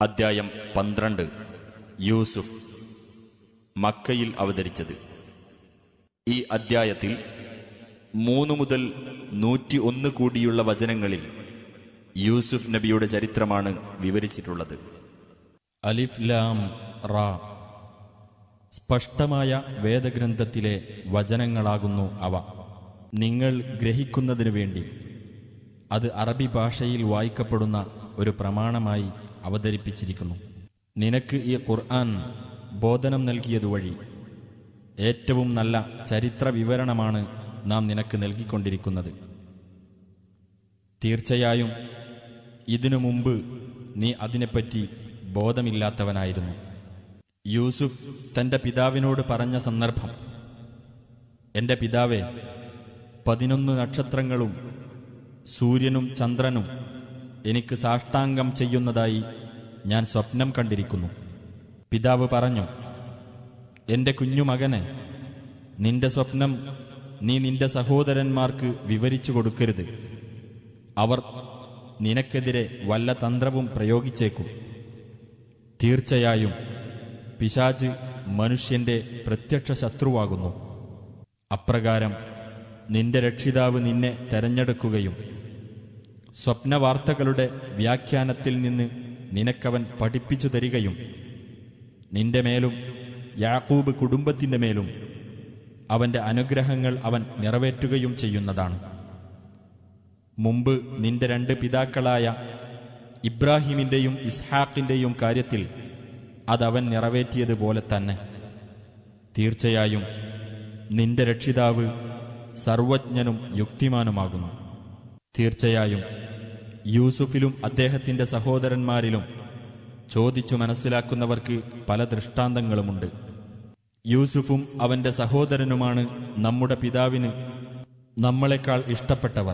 അദ്ധ്യായം പന്ത്രണ്ട് യൂസുഫ് മക്കയിൽ അവതരിച്ചത് ഈ അദ്ധ്യായത്തിൽ മൂന്ന് മുതൽ നൂറ്റി ഒന്ന് കൂടിയുള്ള വചനങ്ങളിൽ യൂസുഫ് നബിയുടെ ചരിത്രമാണ് വിവരിച്ചിട്ടുള്ളത് അലിഫ് ലാം റാ സ്പഷ്ടമായ വേദഗ്രന്ഥത്തിലെ വചനങ്ങളാകുന്നു അവ നിങ്ങൾ ഗ്രഹിക്കുന്നതിനു വേണ്ടി അത് അറബി ഭാഷയിൽ വായിക്കപ്പെടുന്ന ഒരു പ്രമാണമായി അവതരിപ്പിച്ചിരിക്കുന്നു നിനക്ക് ഈ ഖുർആൻ ബോധനം നൽകിയതുവഴി ഏറ്റവും നല്ല ചരിത്ര വിവരണമാണ് നാം നിനക്ക് നൽകിക്കൊണ്ടിരിക്കുന്നത് തീർച്ചയായും ഇതിനു മുമ്പ് നീ അതിനെപ്പറ്റി ബോധമില്ലാത്തവനായിരുന്നു യൂസുഫ് തന്റെ പിതാവിനോട് പറഞ്ഞ സന്ദർഭം എന്റെ പിതാവെ പതിനൊന്ന് നക്ഷത്രങ്ങളും സൂര്യനും ചന്ദ്രനും എനിക്ക് സാഷ്ടാംഗം ചെയ്യുന്നതായി ഞാൻ സ്വപ്നം കണ്ടിരിക്കുന്നു പിതാവ് പറഞ്ഞു എന്റെ കുഞ്ഞുമകന് നിന്റെ സ്വപ്നം നീ നിന്റെ സഹോദരന്മാർക്ക് വിവരിച്ചു കൊടുക്കരുത് അവർ നിനക്കെതിരെ വല്ല തന്ത്രവും പ്രയോഗിച്ചേക്കും തീർച്ചയായും പിശാച് മനുഷ്യന്റെ പ്രത്യക്ഷ ശത്രുവാകുന്നു അപ്രകാരം നിന്റെ രക്ഷിതാവ് നിന്നെ തെരഞ്ഞെടുക്കുകയും സ്വപ്നവാർത്തകളുടെ വ്യാഖ്യാനത്തിൽ നിന്ന് നിനക്കവൻ പഠിപ്പിച്ചു തരികയും നിന്റെ മേലും യാക്കൂബ് കുടുംബത്തിന്റെ മേലും അവന്റെ അനുഗ്രഹങ്ങൾ അവൻ നിറവേറ്റുകയും ചെയ്യുന്നതാണ് മുമ്പ് നിന്റെ രണ്ട് പിതാക്കളായ ഇബ്രാഹിമിന്റെയും ഇസ്ഹാക്കിന്റെയും കാര്യത്തിൽ അതവൻ നിറവേറ്റിയതുപോലെ തന്നെ തീർച്ചയായും നിന്റെ രക്ഷിതാവ് സർവജ്ഞനും യുക്തിമാനുമാകുന്നു തീർച്ചയായും യൂസുഫിലും അദ്ദേഹത്തിന്റെ സഹോദരന്മാരിലും ചോദിച്ചു മനസ്സിലാക്കുന്നവർക്ക് പല ദൃഷ്ടാന്തങ്ങളുമുണ്ട് യൂസുഫും അവന്റെ സഹോദരനുമാണ് നമ്മുടെ പിതാവിന് നമ്മളെക്കാൾ ഇഷ്ടപ്പെട്ടവർ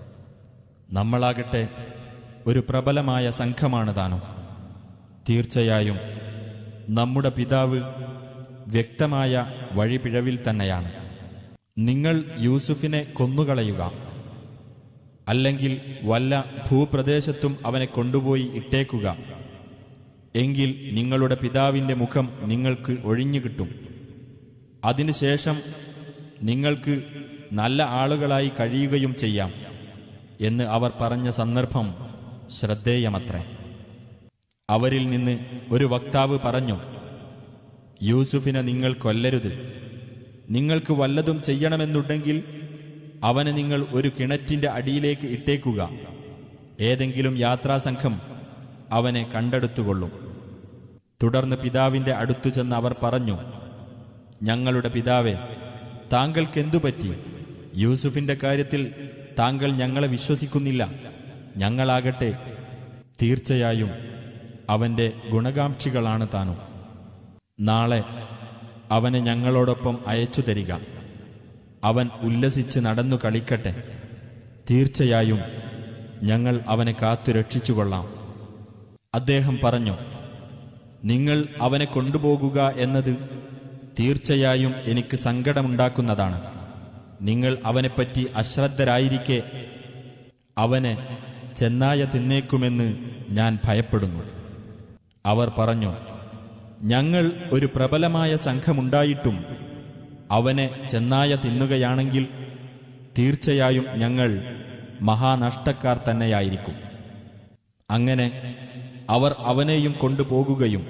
നമ്മളാകട്ടെ ഒരു പ്രബലമായ സംഘമാണ് താനും തീർച്ചയായും നമ്മുടെ പിതാവ് വ്യക്തമായ വഴിപിഴവിൽ തന്നെയാണ് നിങ്ങൾ യൂസുഫിനെ കൊന്നുകളയുക അല്ലെങ്കിൽ വല്ല ഭൂപ്രദേശത്തും അവനെ കൊണ്ടുപോയി ഇട്ടേക്കുക എങ്കിൽ നിങ്ങളുടെ പിതാവിന്റെ മുഖം നിങ്ങൾക്ക് ഒഴിഞ്ഞുകിട്ടും അതിനുശേഷം നിങ്ങൾക്ക് നല്ല ആളുകളായി കഴിയുകയും ചെയ്യാം എന്ന് അവർ പറഞ്ഞ സന്ദർഭം ശ്രദ്ധേയമത്രേ അവരിൽ നിന്ന് ഒരു വക്താവ് പറഞ്ഞു യൂസുഫിനെ നിങ്ങൾ കൊല്ലരുത് നിങ്ങൾക്ക് വല്ലതും ചെയ്യണമെന്നുണ്ടെങ്കിൽ അവനെ നിങ്ങൾ ഒരു കിണറ്റിന്റെ അടിയിലേക്ക് ഇട്ടേക്കുക ഏതെങ്കിലും യാത്രാസംഘം അവനെ കണ്ടെടുത്തുകൊള്ളും തുടർന്ന് പിതാവിന്റെ അടുത്തു ചെന്ന് അവർ പറഞ്ഞു ഞങ്ങളുടെ പിതാവെ താങ്കൾക്കെന്തു പറ്റി യൂസുഫിന്റെ കാര്യത്തിൽ താങ്കൾ ഞങ്ങളെ വിശ്വസിക്കുന്നില്ല ഞങ്ങളാകട്ടെ തീർച്ചയായും അവന്റെ ഗുണകാംക്ഷികളാണ് താനും നാളെ അവനെ ഞങ്ങളോടൊപ്പം അയച്ചു തരിക അവൻ ഉല്ലസിച്ച് നടന്നു കളിക്കട്ടെ തീർച്ചയായും ഞങ്ങൾ അവനെ കാത്തു രക്ഷിച്ചുകൊള്ളാം അദ്ദേഹം പറഞ്ഞു നിങ്ങൾ അവനെ കൊണ്ടുപോകുക എന്നത് തീർച്ചയായും എനിക്ക് സങ്കടമുണ്ടാക്കുന്നതാണ് നിങ്ങൾ അവനെപ്പറ്റി അശ്രദ്ധരായിരിക്കെ അവനെ ചെന്നായ തിന്നേക്കുമെന്ന് ഞാൻ ഭയപ്പെടുന്നു അവർ പറഞ്ഞു ഞങ്ങൾ ഒരു പ്രബലമായ സംഘമുണ്ടായിട്ടും അവനെ ചെന്നായ തിന്നുകയാണെങ്കിൽ തീർച്ചയായും ഞങ്ങൾ മഹാനഷ്ടക്കാർ തന്നെയായിരിക്കും അങ്ങനെ അവർ അവനെയും കൊണ്ടുപോകുകയും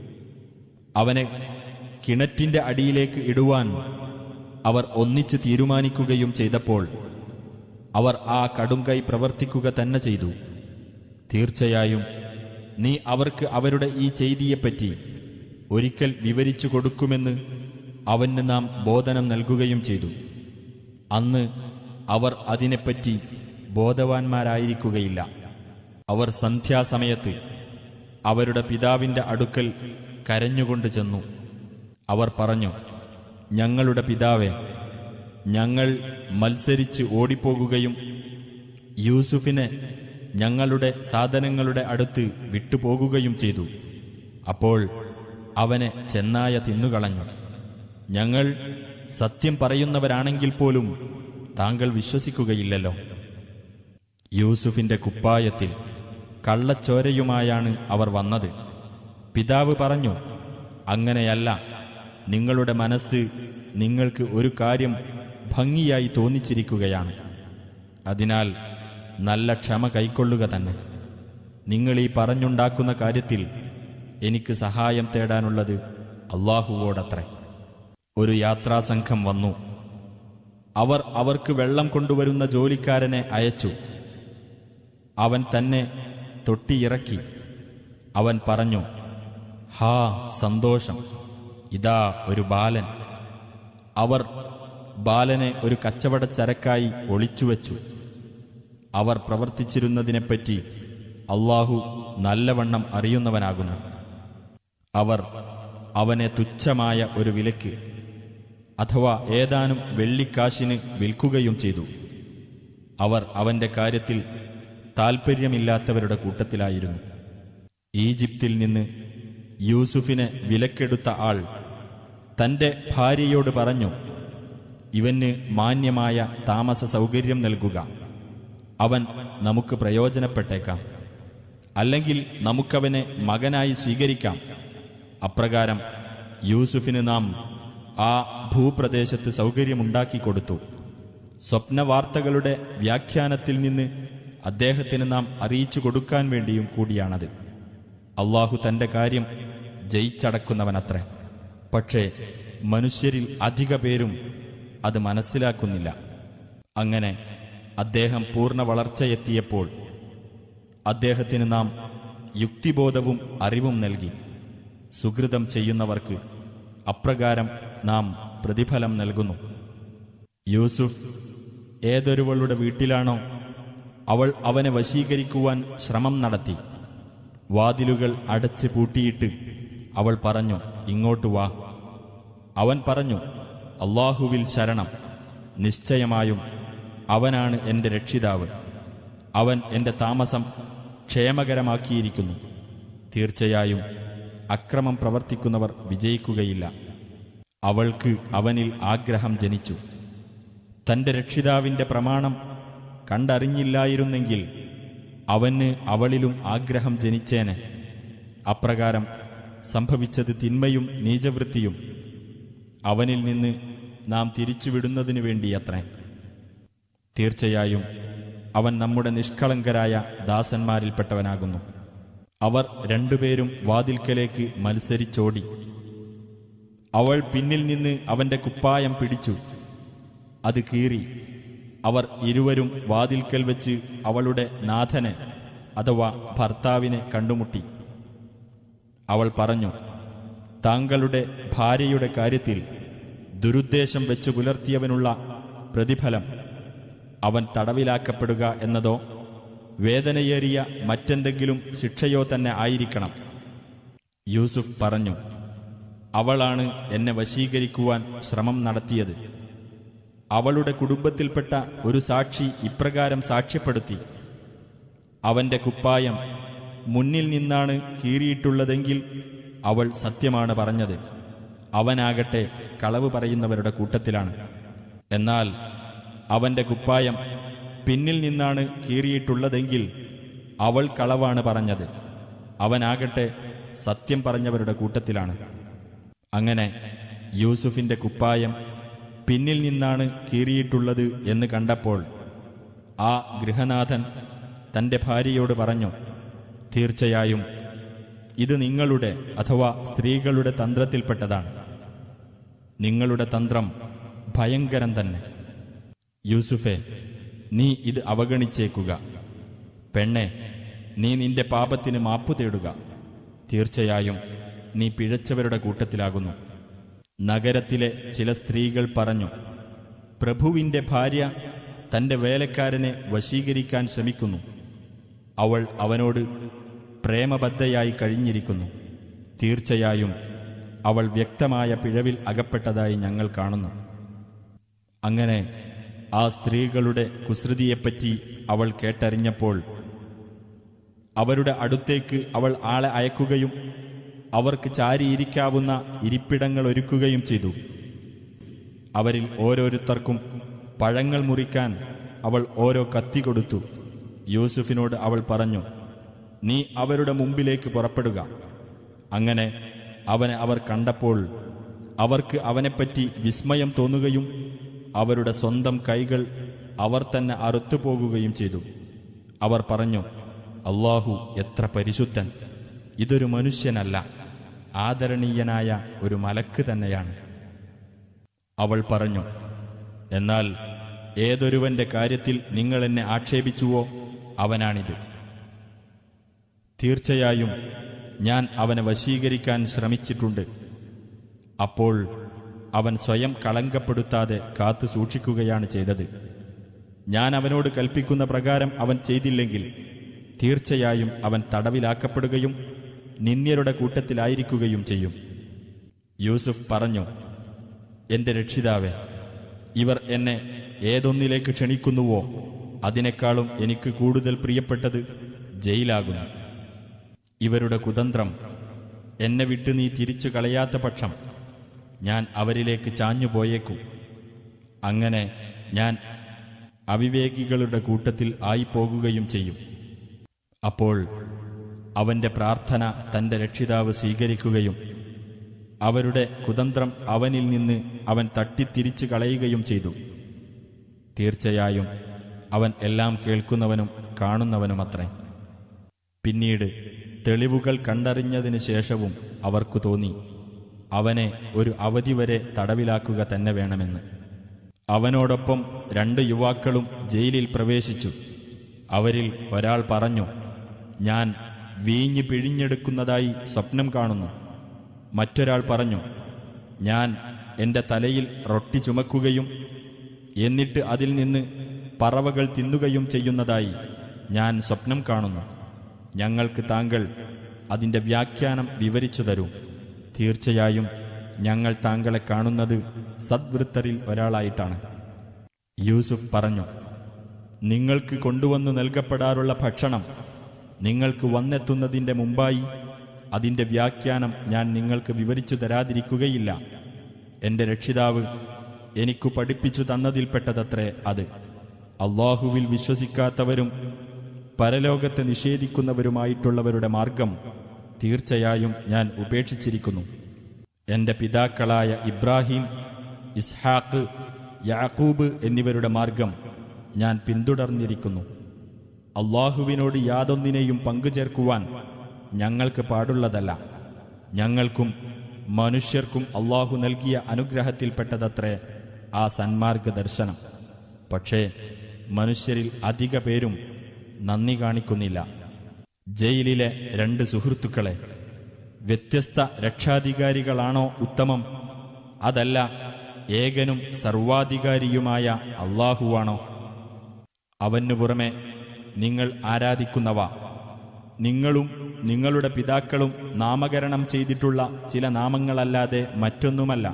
അവനെ കിണറ്റിന്റെ അടിയിലേക്ക് ഇടുവാൻ അവർ ഒന്നിച്ച് തീരുമാനിക്കുകയും ചെയ്തപ്പോൾ അവർ ആ കടുംകൈ പ്രവർത്തിക്കുക തന്നെ ചെയ്തു തീർച്ചയായും നീ അവർക്ക് അവരുടെ ഈ ചെയ്തിയെപ്പറ്റി ഒരിക്കൽ വിവരിച്ചു കൊടുക്കുമെന്ന് അവന് നാം ബോധനം നൽകുകയും ചെയ്തു അന്ന് അവർ അതിനെപ്പറ്റി ബോധവാന്മാരായിരിക്കുകയില്ല അവർ സന്ധ്യാസമയത്ത് അവരുടെ പിതാവിന്റെ അടുക്കൽ കരഞ്ഞുകൊണ്ട് ചെന്നു അവർ പറഞ്ഞു ഞങ്ങളുടെ പിതാവെ ഞങ്ങൾ മത്സരിച്ച് ഓടിപ്പോകുകയും യൂസുഫിനെ ഞങ്ങളുടെ സാധനങ്ങളുടെ അടുത്ത് വിട്ടുപോകുകയും ചെയ്തു അപ്പോൾ അവനെ ചെന്നായ തിന്നുകളഞ്ഞു ഞങ്ങൾ സത്യം പറയുന്നവരാണെങ്കിൽ പോലും താങ്കൾ വിശ്വസിക്കുകയില്ലല്ലോ യൂസുഫിന്റെ കുപ്പായത്തിൽ കള്ളച്ചോരയുമായാണ് അവർ വന്നത് പിതാവ് പറഞ്ഞു അങ്ങനെയല്ല നിങ്ങളുടെ മനസ്സ് നിങ്ങൾക്ക് ഒരു കാര്യം ഭംഗിയായി തോന്നിച്ചിരിക്കുകയാണ് അതിനാൽ നല്ല ക്ഷമ കൈക്കൊള്ളുക തന്നെ നിങ്ങൾ ഈ പറഞ്ഞുണ്ടാക്കുന്ന കാര്യത്തിൽ എനിക്ക് സഹായം തേടാനുള്ളത് അള്ളാഹുവോടത്രേ ഒരു യാത്രാസംഘം വന്നു അവർ അവർക്ക് വെള്ളം കൊണ്ടുവരുന്ന ജോലിക്കാരനെ അയച്ചു അവൻ തന്നെ തൊട്ടിയിറക്കി അവൻ പറഞ്ഞു ഹാ സന്തോഷം ഇതാ ഒരു ബാലൻ അവർ ബാലനെ ഒരു കച്ചവടച്ചരക്കായി ഒളിച്ചുവെച്ചു അവർ പ്രവർത്തിച്ചിരുന്നതിനെപ്പറ്റി അള്ളാഹു നല്ലവണ്ണം അറിയുന്നവനാകുന്നു അവർ അവനെ തുച്ഛമായ ഒരു വിലക്ക് അഥവാ ഏതാനും വെള്ളിക്കാശിന് വിൽക്കുകയും ചെയ്തു അവർ അവന്റെ കാര്യത്തിൽ താൽപ്പര്യമില്ലാത്തവരുടെ കൂട്ടത്തിലായിരുന്നു ഈജിപ്തിൽ നിന്ന് യൂസുഫിനെ വിലക്കെടുത്ത ആൾ തന്റെ ഭാര്യയോട് പറഞ്ഞു ഇവന് മാന്യമായ താമസ സൗകര്യം നൽകുക അവൻ നമുക്ക് പ്രയോജനപ്പെട്ടേക്കാം അല്ലെങ്കിൽ നമുക്കവനെ മകനായി സ്വീകരിക്കാം അപ്രകാരം യൂസുഫിന് നാം ആ ഭൂപ്രദേശത്ത് സൗകര്യമുണ്ടാക്കി കൊടുത്തു സ്വപ്നവാർത്തകളുടെ വ്യാഖ്യാനത്തിൽ നിന്ന് അദ്ദേഹത്തിന് നാം അറിയിച്ചു കൊടുക്കാൻ വേണ്ടിയും കൂടിയാണത് അള്ളാഹു തന്റെ കാര്യം ജയിച്ചടക്കുന്നവനത്രേ പക്ഷേ മനുഷ്യരിൽ അധിക പേരും അത് മനസ്സിലാക്കുന്നില്ല അങ്ങനെ അദ്ദേഹം പൂർണ്ണ വളർച്ചയെത്തിയപ്പോൾ അദ്ദേഹത്തിന് നാം യുക്തിബോധവും അറിവും നൽകി സുഹൃതം ചെയ്യുന്നവർക്ക് അപ്രകാരം നാം പ്രതിഫലം നൽകുന്നു യൂസുഫ് ഏതൊരുവളുടെ വീട്ടിലാണോ അവൾ അവനെ വശീകരിക്കുവാൻ ശ്രമം നടത്തി വാതിലുകൾ അടച്ച് പൂട്ടിയിട്ട് അവൾ പറഞ്ഞു ഇങ്ങോട്ട് വാ അവൻ പറഞ്ഞു അള്ളാഹുവിൽ ശരണം നിശ്ചയമായും അവനാണ് എൻ്റെ രക്ഷിതാവ് അവൻ എൻ്റെ താമസം ക്ഷേമകരമാക്കിയിരിക്കുന്നു തീർച്ചയായും അക്രമം പ്രവർത്തിക്കുന്നവർ വിജയിക്കുകയില്ല അവൾക്ക് അവനിൽ ആഗ്രഹം ജനിച്ചു തന്റെ രക്ഷിതാവിന്റെ പ്രമാണം കണ്ടറിഞ്ഞില്ലായിരുന്നെങ്കിൽ അവന് അവളിലും ആഗ്രഹം ജനിച്ചേനെ അപ്രകാരം സംഭവിച്ചത് തിന്മയും നീചവൃത്തിയും അവനിൽ നിന്ന് നാം തിരിച്ചുവിടുന്നതിനു വേണ്ടിയത്രേ തീർച്ചയായും അവൻ നമ്മുടെ നിഷ്കളങ്കരായ ദാസന്മാരിൽപ്പെട്ടവനാകുന്നു അവർ രണ്ടുപേരും വാതിൽക്കലേക്ക് മത്സരിച്ചോടി അവൾ പിന്നിൽ നിന്ന് അവന്റെ കുപ്പായം പിടിച്ചു അത് കീറി അവർ ഇരുവരും വാതിൽക്കൽ വെച്ച് അവളുടെ നാഥനെ അഥവാ ഭർത്താവിനെ കണ്ടുമുട്ടി അവൾ പറഞ്ഞു താങ്കളുടെ ഭാര്യയുടെ കാര്യത്തിൽ ദുരുദ്ദേശം വെച്ച് പുലർത്തിയവനുള്ള പ്രതിഫലം അവൻ തടവിലാക്കപ്പെടുക എന്നതോ വേദനയേറിയ മറ്റെന്തെങ്കിലും ശിക്ഷയോ തന്നെ ആയിരിക്കണം യൂസുഫ് പറഞ്ഞു അവളാണ് എന്നെ വശീകരിക്കുവാൻ ശ്രമം നടത്തിയത് അവളുടെ കുടുംബത്തിൽപ്പെട്ട ഒരു സാക്ഷി ഇപ്രകാരം സാക്ഷ്യപ്പെടുത്തി അവന്റെ കുപ്പായം മുന്നിൽ നിന്നാണ് കീറിയിട്ടുള്ളതെങ്കിൽ അവൾ സത്യമാണ് പറഞ്ഞത് അവനാകട്ടെ കളവ് പറയുന്നവരുടെ കൂട്ടത്തിലാണ് എന്നാൽ അവന്റെ കുപ്പായം പിന്നിൽ നിന്നാണ് കീറിയിട്ടുള്ളതെങ്കിൽ അവൾ കളവാണ് പറഞ്ഞത് അവനാകട്ടെ സത്യം പറഞ്ഞവരുടെ കൂട്ടത്തിലാണ് അങ്ങനെ യൂസുഫിന്റെ കുപ്പായം പിന്നിൽ നിന്നാണ് കീറിയിട്ടുള്ളത് എന്ന് കണ്ടപ്പോൾ ആ ഗൃഹനാഥൻ തന്റെ ഭാര്യയോട് പറഞ്ഞു തീർച്ചയായും ഇത് നിങ്ങളുടെ അഥവാ സ്ത്രീകളുടെ തന്ത്രത്തിൽപ്പെട്ടതാണ് നിങ്ങളുടെ തന്ത്രം ഭയങ്കരം തന്നെ യൂസുഫെ നീ ഇത് അവഗണിച്ചേക്കുക പെണ്ണെ നീ നിന്റെ പാപത്തിന് മാപ്പു തേടുക തീർച്ചയായും നീ പിഴച്ചവരുടെ കൂട്ടത്തിലാകുന്നു നഗരത്തിലെ ചില സ്ത്രീകൾ പറഞ്ഞു പ്രഭുവിന്റെ ഭാര്യ തന്റെ വേലക്കാരനെ വശീകരിക്കാൻ ശ്രമിക്കുന്നു അവൾ അവനോട് പ്രേമബദ്ധയായി കഴിഞ്ഞിരിക്കുന്നു തീർച്ചയായും അവൾ വ്യക്തമായ പിഴവിൽ അകപ്പെട്ടതായി ഞങ്ങൾ കാണുന്നു അങ്ങനെ ആ സ്ത്രീകളുടെ കുസൃതിയെപ്പറ്റി അവൾ കേട്ടറിഞ്ഞപ്പോൾ അവരുടെ അടുത്തേക്ക് അവൾ ആളെ അയക്കുകയും അവർക്ക് ചാരിയിരിക്കാവുന്ന ഇരിപ്പിടങ്ങൾ ഒരുക്കുകയും ചെയ്തു അവരിൽ ഓരോരുത്തർക്കും പഴങ്ങൾ മുറിക്കാൻ അവൾ ഓരോ കത്തി കൊടുത്തു യൂസുഫിനോട് അവൾ പറഞ്ഞു നീ അവരുടെ മുമ്പിലേക്ക് പുറപ്പെടുക അങ്ങനെ അവനെ അവർ കണ്ടപ്പോൾ അവർക്ക് അവനെപ്പറ്റി വിസ്മയം തോന്നുകയും അവരുടെ സ്വന്തം കൈകൾ അവർ തന്നെ അറുത്തുപോകുകയും ചെയ്തു അവർ പറഞ്ഞു അള്ളാഹു എത്ര പരിശുദ്ധൻ ഇതൊരു മനുഷ്യനല്ല ആദരണീയനായ ഒരു മലക്ക് തന്നെയാണ് അവൾ പറഞ്ഞു എന്നാൽ ഏതൊരുവന്റെ കാര്യത്തിൽ നിങ്ങൾ എന്നെ ആക്ഷേപിച്ചുവോ അവനാണിത് തീർച്ചയായും ഞാൻ അവനെ വശീകരിക്കാൻ ശ്രമിച്ചിട്ടുണ്ട് അപ്പോൾ അവൻ സ്വയം കളങ്കപ്പെടുത്താതെ കാത്തു സൂക്ഷിക്കുകയാണ് ചെയ്തത് ഞാൻ അവനോട് കൽപ്പിക്കുന്ന പ്രകാരം അവൻ ചെയ്തില്ലെങ്കിൽ തീർച്ചയായും അവൻ തടവിലാക്കപ്പെടുകയും നിന്ദ്യരുടെ കൂട്ടത്തിലായിരിക്കുകയും ചെയ്യും യൂസുഫ് പറഞ്ഞു എന്റെ രക്ഷിതാവേ ഇവർ എന്നെ ഏതൊന്നിലേക്ക് ക്ഷണിക്കുന്നുവോ അതിനേക്കാളും എനിക്ക് കൂടുതൽ പ്രിയപ്പെട്ടത് ജയിലാകുന്നു ഇവരുടെ കുതന്ത്രം എന്നെ വിട്ട് നീ തിരിച്ചു കളയാത്ത പക്ഷം ഞാൻ അവരിലേക്ക് ചാഞ്ഞുപോയേക്കും അങ്ങനെ ഞാൻ അവിവേകികളുടെ കൂട്ടത്തിൽ ആയിപ്പോകുകയും ചെയ്യും അപ്പോൾ അവന്റെ പ്രാർത്ഥന തന്റെ രക്ഷിതാവ് സ്വീകരിക്കുകയും അവരുടെ കുതന്ത്രം അവനിൽ നിന്ന് അവൻ തട്ടിത്തിരിച്ചു കളയുകയും ചെയ്തു തീർച്ചയായും അവൻ എല്ലാം കേൾക്കുന്നവനും കാണുന്നവനുമത്രേ പിന്നീട് തെളിവുകൾ കണ്ടറിഞ്ഞതിനു ശേഷവും അവർക്കു തോന്നി അവനെ ഒരു അവധി വരെ തടവിലാക്കുക തന്നെ വേണമെന്ന് അവനോടൊപ്പം രണ്ട് യുവാക്കളും ജയിലിൽ പ്രവേശിച്ചു അവരിൽ ഒരാൾ പറഞ്ഞു ഞാൻ വീഞ്ഞ് പിഴിഞ്ഞെടുക്കുന്നതായി സ്വപ്നം കാണുന്നു മറ്റൊരാൾ പറഞ്ഞു ഞാൻ എന്റെ തലയിൽ റൊട്ടി ചുമക്കുകയും എന്നിട്ട് അതിൽ നിന്ന് പറവകൾ തിന്നുകയും ചെയ്യുന്നതായി ഞാൻ സ്വപ്നം കാണുന്നു ഞങ്ങൾക്ക് താങ്കൾ അതിന്റെ വ്യാഖ്യാനം വിവരിച്ചു തരൂ തീർച്ചയായും ഞങ്ങൾ താങ്കളെ കാണുന്നത് സദ്വൃത്തരിൽ ഒരാളായിട്ടാണ് യൂസുഫ് പറഞ്ഞു നിങ്ങൾക്ക് കൊണ്ടുവന്നു നൽകപ്പെടാറുള്ള ഭക്ഷണം നിങ്ങൾക്ക് വന്നെത്തുന്നതിന്റെ മുമ്പായി അതിന്റെ വ്യാഖ്യാനം ഞാൻ നിങ്ങൾക്ക് വിവരിച്ചു തരാതിരിക്കുകയില്ല എന്റെ രക്ഷിതാവ് എനിക്കു പഠിപ്പിച്ചു തന്നതിൽപ്പെട്ടതത്രേ അത് അള്ളാഹുവിൽ വിശ്വസിക്കാത്തവരും പരലോകത്തെ നിഷേധിക്കുന്നവരുമായിട്ടുള്ളവരുടെ മാർഗം തീർച്ചയായും ഞാൻ ഉപേക്ഷിച്ചിരിക്കുന്നു എന്റെ പിതാക്കളായ ഇബ്രാഹിം ഇസ്ഹാഖ് യാക്കൂബ് എന്നിവരുടെ മാർഗം ഞാൻ പിന്തുടർന്നിരിക്കുന്നു അള്ളാഹുവിനോട് യാതൊന്നിനെയും പങ്കുചേർക്കുവാൻ ഞങ്ങൾക്ക് പാടുള്ളതല്ല ഞങ്ങൾക്കും മനുഷ്യർക്കും അള്ളാഹു നൽകിയ അനുഗ്രഹത്തിൽപ്പെട്ടതത്രേ ആ സന്മാർഗ ദർശനം പക്ഷേ മനുഷ്യരിൽ അധിക പേരും നന്ദി കാണിക്കുന്നില്ല ജയിലിലെ രണ്ട് സുഹൃത്തുക്കളെ വ്യത്യസ്ത രക്ഷാധികാരികളാണോ ഉത്തമം അതല്ല ഏകനും സർവാധികാരിയുമായ അള്ളാഹുവാണോ അവനു പുറമെ നിങ്ങൾ ആരാധിക്കുന്നവ നിങ്ങളും നിങ്ങളുടെ പിതാക്കളും നാമകരണം ചെയ്തിട്ടുള്ള ചില നാമങ്ങളല്ലാതെ മറ്റൊന്നുമല്ല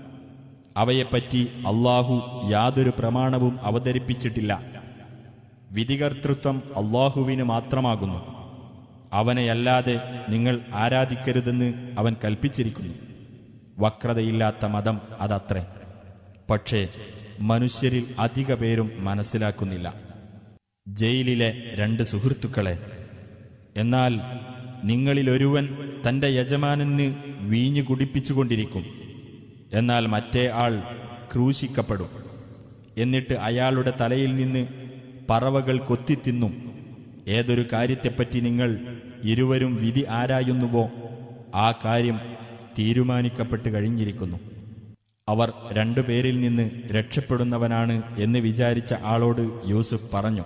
അവയെപ്പറ്റി അള്ളാഹു യാതൊരു പ്രമാണവും അവതരിപ്പിച്ചിട്ടില്ല വിധികർത്തൃത്വം അള്ളാഹുവിന് മാത്രമാകുന്നു അവനെയല്ലാതെ നിങ്ങൾ ആരാധിക്കരുതെന്ന് അവൻ കൽപ്പിച്ചിരിക്കുന്നു വക്രതയില്ലാത്ത മതം അതത്രേ പക്ഷേ മനുഷ്യരിൽ അധിക പേരും മനസ്സിലാക്കുന്നില്ല ജയിലിലെ രണ്ട് സുഹൃത്തുക്കളെ എന്നാൽ നിങ്ങളിലൊരുവൻ തന്റെ യജമാനന് വീഞ്ഞു കുടിപ്പിച്ചുകൊണ്ടിരിക്കും എന്നാൽ മറ്റേ ആൾ ക്രൂശിക്കപ്പെടും എന്നിട്ട് അയാളുടെ തലയിൽ നിന്ന് പറവകൾ കൊത്തിത്തിന്നും ഏതൊരു കാര്യത്തെപ്പറ്റി നിങ്ങൾ ഇരുവരും വിധി ആരായുന്നുവോ ആ കാര്യം തീരുമാനിക്കപ്പെട്ട് കഴിഞ്ഞിരിക്കുന്നു അവർ രണ്ടുപേരിൽ നിന്ന് രക്ഷപ്പെടുന്നവനാണ് എന്ന് വിചാരിച്ച ആളോട് യൂസുഫ് പറഞ്ഞു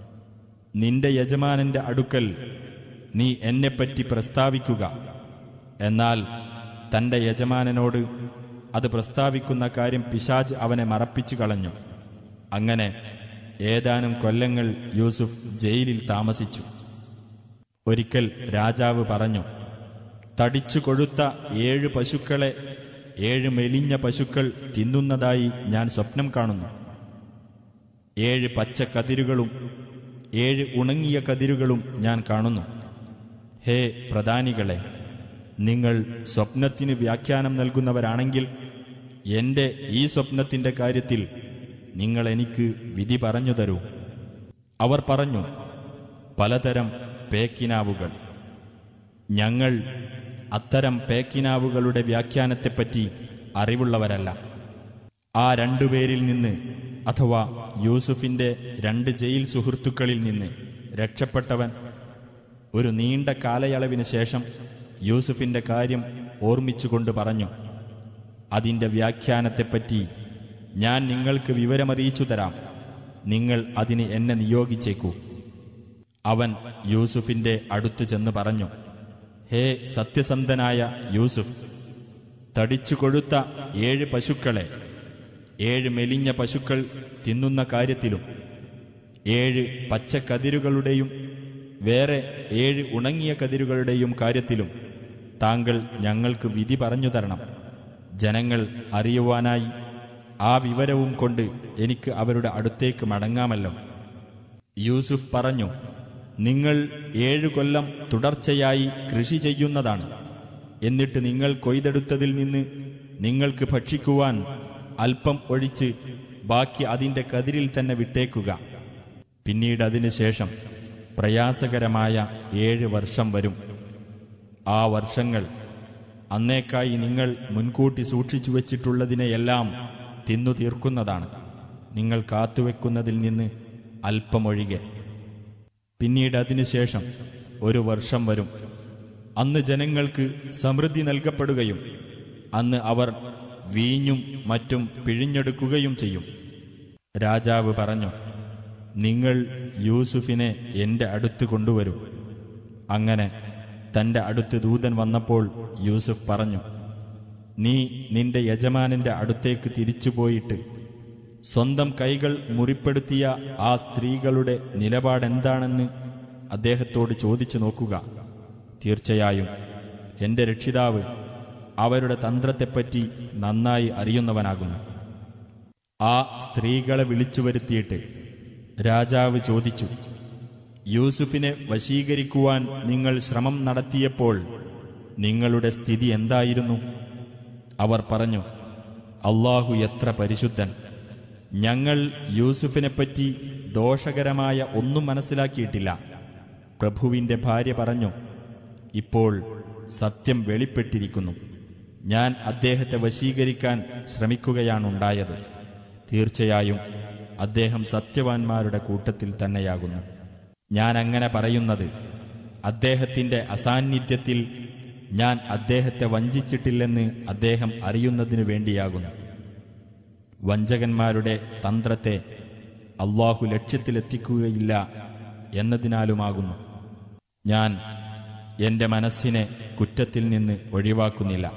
നിന്റെ യജമാനന്റെ അടുക്കൽ നീ എന്നെപ്പറ്റി പ്രസ്താവിക്കുക എന്നാൽ തന്റെ യജമാനനോട് അത് പ്രസ്താവിക്കുന്ന കാര്യം പിശാജ് അവനെ മറപ്പിച്ചു കളഞ്ഞു അങ്ങനെ ഏതാനും കൊല്ലങ്ങൾ യൂസുഫ് ജയിലിൽ താമസിച്ചു ഒരിക്കൽ രാജാവ് പറഞ്ഞു തടിച്ചു കൊഴുത്ത ഏഴ് പശുക്കളെ ഏഴ് മെലിഞ്ഞ പശുക്കൾ തിന്നുന്നതായി ഞാൻ സ്വപ്നം കാണുന്നു ഏഴ് പച്ച കതിരുകളും ഏഴ് ഉണങ്ങിയ കതിരുകളും ഞാൻ കാണുന്നു ഹേ പ്രധാനികളെ നിങ്ങൾ സ്വപ്നത്തിന് വ്യാഖ്യാനം നൽകുന്നവരാണെങ്കിൽ എന്റെ ഈ സ്വപ്നത്തിന്റെ കാര്യത്തിൽ നിങ്ങൾ എനിക്ക് വിധി പറഞ്ഞു തരൂ അവർ പറഞ്ഞു പലതരം പേക്കിനാവുകൾ ഞങ്ങൾ അത്തരം പേക്കിനാവുകളുടെ വ്യാഖ്യാനത്തെപ്പറ്റി അറിവുള്ളവരല്ല ആ രണ്ടുപേരിൽ നിന്ന് അഥവാ യൂസുഫിന്റെ രണ്ട് ജയിൽ സുഹൃത്തുക്കളിൽ നിന്ന് രക്ഷപ്പെട്ടവൻ ഒരു നീണ്ട കാലയളവിന് ശേഷം യൂസുഫിന്റെ കാര്യം ഓർമ്മിച്ചുകൊണ്ട് പറഞ്ഞു അതിന്റെ വ്യാഖ്യാനത്തെപ്പറ്റി ഞാൻ നിങ്ങൾക്ക് വിവരമറിയിച്ചു തരാം നിങ്ങൾ അതിന് എന്നെ നിയോഗിച്ചേക്കൂ അവൻ യൂസുഫിന്റെ അടുത്ത് ചെന്ന് പറഞ്ഞു ഹേ സത്യസന്ധനായ യൂസുഫ് തടിച്ചു കൊഴുത്ത ഏഴ് പശുക്കളെ ഏഴ് മെലിഞ്ഞ പശുക്കൾ തിന്നുന്ന കാര്യത്തിലും ഏഴ് പച്ചക്കതിരുകളുടെയും വേറെ ഏഴ് ഉണങ്ങിയ കതിരുകളുടെയും കാര്യത്തിലും താങ്കൾ ഞങ്ങൾക്ക് വിധി പറഞ്ഞു തരണം ജനങ്ങൾ അറിയുവാനായി ആ വിവരവും കൊണ്ട് എനിക്ക് അവരുടെ അടുത്തേക്ക് മടങ്ങാമല്ലോ യൂസുഫ് പറഞ്ഞു നിങ്ങൾ ഏഴു കൊല്ലം തുടർച്ചയായി കൃഷി ചെയ്യുന്നതാണ് എന്നിട്ട് നിങ്ങൾ കൊയ്തെടുത്തതിൽ നിന്ന് നിങ്ങൾക്ക് ഭക്ഷിക്കുവാൻ അല്പം ഒഴിച്ച് ബാക്കി അതിന്റെ കതിരിൽ തന്നെ വിട്ടേക്കുക പിന്നീട് അതിനുശേഷം പ്രയാസകരമായ ഏഴ് വർഷം വരും ആ വർഷങ്ങൾ അന്നേക്കായി നിങ്ങൾ മുൻകൂട്ടി സൂക്ഷിച്ചു വച്ചിട്ടുള്ളതിനെയെല്ലാം തിന്നു തീർക്കുന്നതാണ് നിങ്ങൾ കാത്തുവെക്കുന്നതിൽ നിന്ന് അല്പമൊഴികെ പിന്നീട് അതിനുശേഷം ഒരു വർഷം വരും അന്ന് ജനങ്ങൾക്ക് സമൃദ്ധി നൽകപ്പെടുകയും അന്ന് അവർ വീഞ്ഞും മറ്റും പിഴിഞ്ഞെടുക്കുകയും ചെയ്യും രാജാവ് പറഞ്ഞു നിങ്ങൾ യൂസുഫിനെ എന്റെ അടുത്ത് കൊണ്ടുവരൂ അങ്ങനെ തന്റെ അടുത്ത് ദൂതൻ വന്നപ്പോൾ യൂസുഫ് പറഞ്ഞു നീ നിന്റെ യജമാനന്റെ അടുത്തേക്ക് തിരിച്ചുപോയിട്ട് സ്വന്തം കൈകൾ മുറിപ്പെടുത്തിയ ആ സ്ത്രീകളുടെ നിലപാടെന്താണെന്ന് അദ്ദേഹത്തോട് ചോദിച്ചു നോക്കുക തീർച്ചയായും എന്റെ രക്ഷിതാവ് അവരുടെ തന്ത്രത്തെപ്പറ്റി നന്നായി അറിയുന്നവനാകുന്നു ആ സ്ത്രീകളെ വിളിച്ചു വരുത്തിയിട്ട് രാജാവ് ചോദിച്ചു യൂസുഫിനെ വശീകരിക്കുവാൻ നിങ്ങൾ ശ്രമം നടത്തിയപ്പോൾ നിങ്ങളുടെ സ്ഥിതി എന്തായിരുന്നു അവർ പറഞ്ഞു അള്ളാഹു എത്ര പരിശുദ്ധൻ ഞങ്ങൾ യൂസുഫിനെപ്പറ്റി ദോഷകരമായ ഒന്നും മനസ്സിലാക്കിയിട്ടില്ല പ്രഭുവിന്റെ ഭാര്യ പറഞ്ഞു ഇപ്പോൾ സത്യം വെളിപ്പെട്ടിരിക്കുന്നു ഞാൻ അദ്ദേഹത്തെ വശീകരിക്കാൻ ശ്രമിക്കുകയാണുണ്ടായത് തീർച്ചയായും അദ്ദേഹം സത്യവാൻമാരുടെ കൂട്ടത്തിൽ തന്നെയാകുന്നു ഞാൻ അങ്ങനെ പറയുന്നത് അദ്ദേഹത്തിന്റെ അസാന്നിധ്യത്തിൽ ഞാൻ അദ്ദേഹത്തെ വഞ്ചിച്ചിട്ടില്ലെന്ന് അദ്ദേഹം അറിയുന്നതിനു വേണ്ടിയാകുന്നു വഞ്ചകന്മാരുടെ തന്ത്രത്തെ അള്ളാഹു ലക്ഷ്യത്തിലെത്തിക്കുകയില്ല എന്നതിനാലുമാകുന്നു ഞാൻ എന്റെ മനസ്സിനെ കുറ്റത്തിൽ നിന്ന് ഒഴിവാക്കുന്നില്ല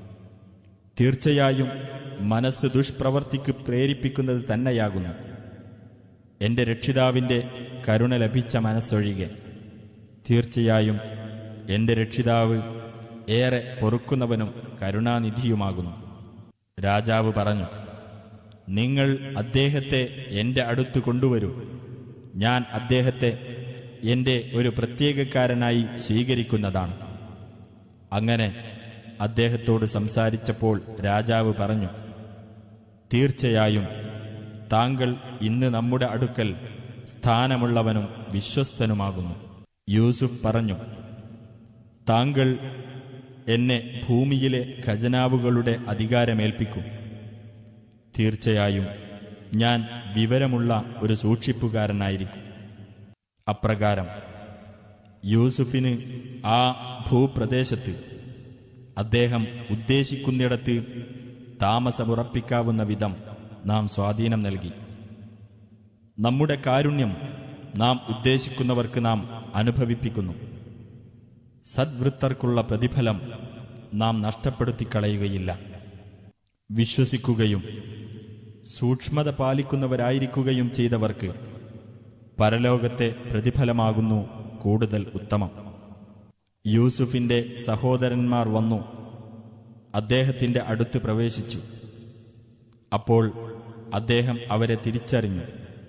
തീർച്ചയായും മനസ്സ് ദുഷ്പ്രവർത്തിക്ക് പ്രേരിപ്പിക്കുന്നത് തന്നെയാകുന്നു എന്റെ രക്ഷിതാവിന്റെ കരുണ ലഭിച്ച മനസ്സൊഴികെ തീർച്ചയായും എന്റെ രക്ഷിതാവ് ഏറെ പൊറുക്കുന്നവനും കരുണാനിധിയുമാകുന്നു രാജാവ് പറഞ്ഞു നിങ്ങൾ അദ്ദേഹത്തെ എന്റെ അടുത്ത് കൊണ്ടുവരൂ ഞാൻ അദ്ദേഹത്തെ എന്റെ ഒരു പ്രത്യേകക്കാരനായി സ്വീകരിക്കുന്നതാണ് അങ്ങനെ അദ്ദേഹത്തോട് സംസാരിച്ചപ്പോൾ രാജാവ് പറഞ്ഞു തീർച്ചയായും താങ്കൾ ഇന്ന് നമ്മുടെ അടുക്കൽ സ്ഥാനമുള്ളവനും വിശ്വസ്തനുമാകുന്നു യൂസുഫ് പറഞ്ഞു താങ്കൾ എന്നെ ഭൂമിയിലെ ഖജനാവുകളുടെ അധികാരമേൽപ്പിക്കും തീർച്ചയായും ഞാൻ വിവരമുള്ള ഒരു സൂക്ഷിപ്പുകാരനായിരിക്കും അപ്രകാരം യൂസുഫിന് ആ ഭൂപ്രദേശത്ത് അദ്ദേഹം ഉദ്ദേശിക്കുന്നിടത്ത് താമസമുറപ്പിക്കാവുന്ന വിധം നാം സ്വാധീനം നൽകി നമ്മുടെ കാരുണ്യം നാം ഉദ്ദേശിക്കുന്നവർക്ക് നാം അനുഭവിപ്പിക്കുന്നു സദ്വൃത്തർക്കുള്ള പ്രതിഫലം നാം നഷ്ടപ്പെടുത്തിക്കളയുകയില്ല വിശ്വസിക്കുകയും സൂക്ഷ്മത പാലിക്കുന്നവരായിരിക്കുകയും ചെയ്തവർക്ക് പരലോകത്തെ പ്രതിഫലമാകുന്നു കൂടുതൽ ഉത്തമം യൂസുഫിന്റെ സഹോദരന്മാർ വന്നു അദ്ദേഹത്തിന്റെ അടുത്ത് പ്രവേശിച്ചു അപ്പോൾ അദ്ദേഹം അവരെ തിരിച്ചറിഞ്ഞു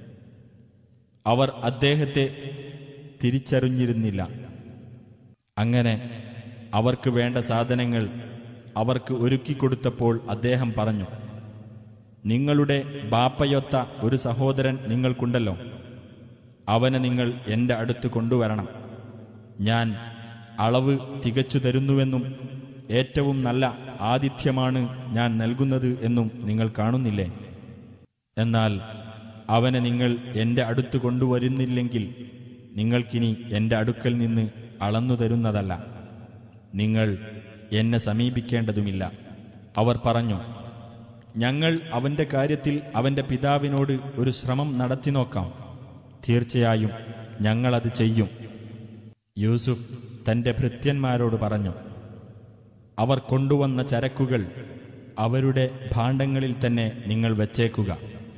അവർ അദ്ദേഹത്തെ തിരിച്ചറിഞ്ഞിരുന്നില്ല അങ്ങനെ അവർക്ക് വേണ്ട സാധനങ്ങൾ അവർക്ക് ഒരുക്കിക്കൊടുത്തപ്പോൾ അദ്ദേഹം പറഞ്ഞു നിങ്ങളുടെ ബാപ്പയൊത്ത ഒരു സഹോദരൻ നിങ്ങൾക്കുണ്ടല്ലോ അവനെ നിങ്ങൾ എന്റെ അടുത്ത് കൊണ്ടുവരണം ഞാൻ അളവ് തികച്ചു തരുന്നുവെന്നും ഏറ്റവും നല്ല ആതിഥ്യമാണ് ഞാൻ നൽകുന്നത് എന്നും നിങ്ങൾ കാണുന്നില്ലേ എന്നാൽ അവനെ നിങ്ങൾ എൻ്റെ അടുത്ത് കൊണ്ടുവരുന്നില്ലെങ്കിൽ നിങ്ങൾക്കിനി എൻ്റെ അടുക്കൽ നിന്ന് അളന്നു തരുന്നതല്ല നിങ്ങൾ എന്നെ സമീപിക്കേണ്ടതുമില്ല അവർ പറഞ്ഞു ഞങ്ങൾ അവന്റെ കാര്യത്തിൽ അവന്റെ പിതാവിനോട് ഒരു ശ്രമം നടത്തി നോക്കാം തീർച്ചയായും ഞങ്ങളത് ചെയ്യും യൂസുഫ് തന്റെ ഭൃത്യന്മാരോട് പറഞ്ഞു അവർ കൊണ്ടുവന്ന ചരക്കുകൾ അവരുടെ ഭാണ്ഡങ്ങളിൽ തന്നെ നിങ്ങൾ വച്ചേക്കുക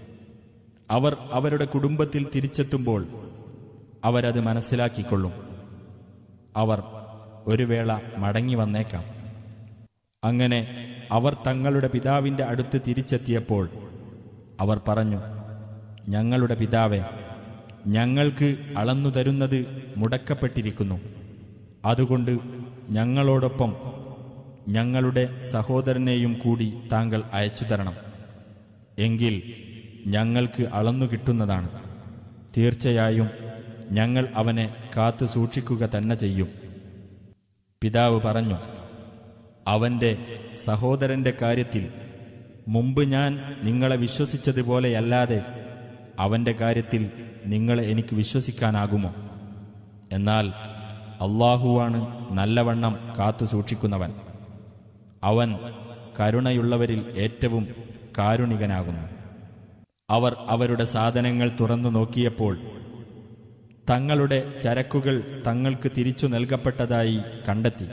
അവർ അവരുടെ കുടുംബത്തിൽ തിരിച്ചെത്തുമ്പോൾ അവരത് മനസ്സിലാക്കിക്കൊള്ളും അവർ ഒരു വേള മടങ്ങി വന്നേക്കാം അങ്ങനെ അവർ തങ്ങളുടെ പിതാവിന്റെ അടുത്ത് തിരിച്ചെത്തിയപ്പോൾ അവർ പറഞ്ഞു ഞങ്ങളുടെ പിതാവെ ഞങ്ങൾക്ക് അളന്നു തരുന്നത് മുടക്കപ്പെട്ടിരിക്കുന്നു അതുകൊണ്ട് ഞങ്ങളോടൊപ്പം ഞങ്ങളുടെ സഹോദരനെയും കൂടി താങ്കൾ അയച്ചു തരണം എങ്കിൽ ഞങ്ങൾക്ക് അളന്നു കിട്ടുന്നതാണ് തീർച്ചയായും ഞങ്ങൾ അവനെ കാത്തു സൂക്ഷിക്കുക തന്നെ ചെയ്യും പിതാവ് പറഞ്ഞു അവന്റെ സഹോദരന്റെ കാര്യത്തിൽ മുമ്പ് ഞാൻ നിങ്ങളെ വിശ്വസിച്ചതുപോലെയല്ലാതെ അവന്റെ കാര്യത്തിൽ നിങ്ങളെ എനിക്ക് വിശ്വസിക്കാനാകുമോ എന്നാൽ അള്ളാഹുവാണ് നല്ലവണ്ണം കാത്തു സൂക്ഷിക്കുന്നവൻ അവൻ കരുണയുള്ളവരിൽ ഏറ്റവും കാരുണികനാകുന്നു അവർ അവരുടെ സാധനങ്ങൾ തുറന്നു നോക്കിയപ്പോൾ തങ്ങളുടെ ചരക്കുകൾ തങ്ങൾക്ക് തിരിച്ചു നൽകപ്പെട്ടതായി കണ്ടെത്തി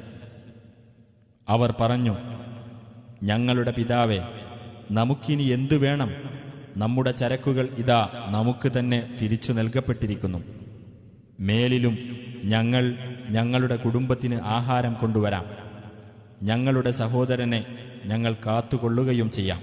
അവർ പറഞ്ഞു ഞങ്ങളുടെ പിതാവെ നമുക്കിനി എന്തു വേണം നമ്മുടെ ചരക്കുകൾ ഇതാ നമുക്ക് തന്നെ തിരിച്ചു നൽകപ്പെട്ടിരിക്കുന്നു മേലിലും ഞങ്ങൾ ഞങ്ങളുടെ കുടുംബത്തിന് ആഹാരം കൊണ്ടുവരാം ഞങ്ങളുടെ സഹോദരനെ ഞങ്ങൾ കാത്തുകൊള്ളുകയും ചെയ്യാം